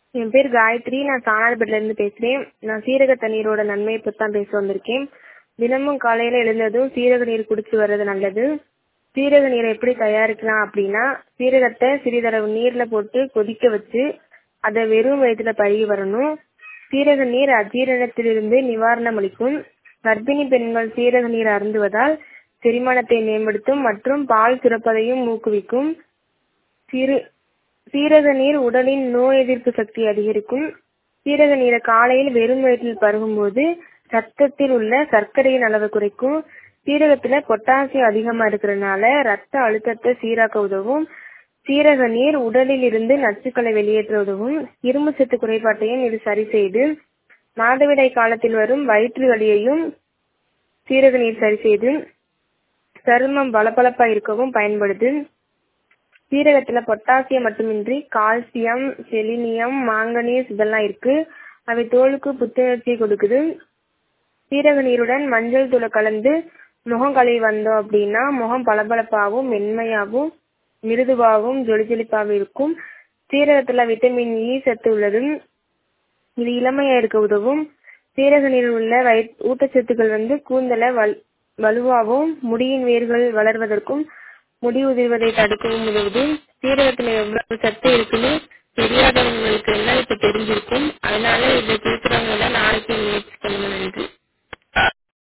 என் பேர் காயத்ரி நான் சாணார்பேட்டிலேருந்து பேசுகிறேன் நான் சீரக தண்ணீரோட நன்மையை பற்றி தான் பேச வந்திருக்கேன் தினமும் காலையில் எழுந்ததும் சீரக நீர் குடிச்சு வர்றது நல்லது சீரக நீரை எப்படி தயாரிக்கலாம் அப்படின்னா சீரகத்தை சிறிதளவு நீரில் போட்டு கொதிக்க வச்சு அதை வெறும் வயிற்றுல பருகி வரணும் சீரக நீர் அஜீரணத்திலிருந்து நிவாரணம் அளிக்கும் கர்ப்பிணி பெண்கள் சீரக நீர் அருந்துவதால் செரிமானத்தை மேம்படுத்தும் மற்றும் பால் சுரப்பதையும் ஊக்குவிக்கும் சிறு சீரக நீர் உடலின் நோய் எதிர்ப்பு சக்தி அதிகரிக்கும் சீரக நீரை காலையில் வெறும் வயிற்றில் பருகும்போது ரத்தத்தில் உள்ள சர்க்கரையின் அளவை குறைக்கும் சீரகத்துல பொட்டாசியம் அதிகமா இருக்கிறதுனால ரத்த அழுத்தத்தை சீராக்க உதவும் சீரக நீர் உடலில் இருந்து நச்சுக்களை வெளியேற்ற உதவும் இரும்பு சத்து குறைபாட்டையும் இது சரி செய்து மாதவிடாய் காலத்தில் வரும் வயிற்று வலியையும் சீரக நீர் சரி செய்து சருமம் பளபளப்பா இருக்கவும் பயன்படுது சீரகத்துல பொட்டாசியம் மட்டுமின்றி கால்சியம் செலினியம் மாங்கனீஸ் இதெல்லாம் இருக்கு அவை தோலுக்கு புத்துணர்ச்சியை கொடுக்குது சீரக நீருடன் மஞ்சள் தூளை கலந்து முகம் கழுவி வந்தோம் அப்படின்னா முகம் பளபளப்பாகவும் மென்மையாகவும் மிருதுவாகவும் ஜொலிஜொலிப்பாகவும் இருக்கும் சீரகத்துல விட்டமின் இ சத்து உள்ளது இது இளமையா இருக்க உதவும் சீரக நீரில் உள்ள வய ஊட்டச்சத்துக்கள் வந்து கூந்தலை வல் வலுவாகவும் முடியின் வேர்கள் வளர்வதற்கும் முடி உதிர்வதை தடுக்கவும் உதவுது சீரகத்துல எவ்வளவு சத்து இருக்குன்னு தெரியாதவங்களுக்கு எல்லாம் இப்ப தெரிஞ்சிருக்கும் அதனால இதை கேட்கறவங்க எல்லாம் நாளைக்கு முயற்சி